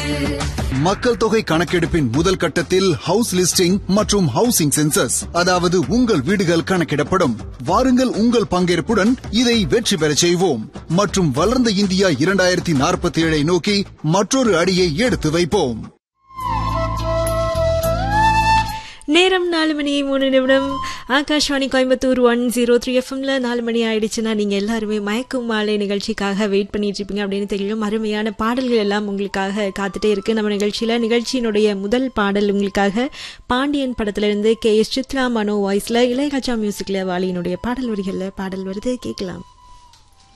மக்கள் தொகை கணக்கெடுப்பின் முதல் கட்டத்தில் ஹவுஸ் லிஸ்டிங் மற்றும் ஹவுசிங் சென்சஸ் அதாவது உங்கள் வீடுகள் கணக்கிடப்படும் வாருங்கள் உங்கள் பங்கேற்புடன் இதை வெற்றி பெறச் செய்வோம் மற்றும் வளர்ந்த இந்தியா இரண்டாயிரத்தி நாற்பத்தி ஏழை நோக்கி மற்றொரு அடியை எடுத்து வைப்போம் நேரம் நாலு மணி மூணு நிமிடம் Akashvani Coimbatore one zero three எஃப்எம்ல நாலு மணி ஆயிடுச்சுன்னா நீங்க எல்லாருமே மயக்கும் மாலை நிகழ்ச்சிக்காக வெயிட் பண்ணிட்டு இருப்பீங்க அப்படின்னு தெரியும் அருமையான பாடல்கள் எல்லாம் உங்களுக்காக காத்துட்டே இருக்கு நம்ம நிகழ்ச்சியில நிகழ்ச்சியினுடைய முதல் பாடல் உங்களுக்காக பாண்டியன் படத்துல இருந்து கே எஸ் சித்ரா மனோ வாய்ஸ்ல இளையராஜா மியூசிக்ல வாலியினுடைய பாடல் வரிகள்ல பாடல் வருது கேட்கலாம்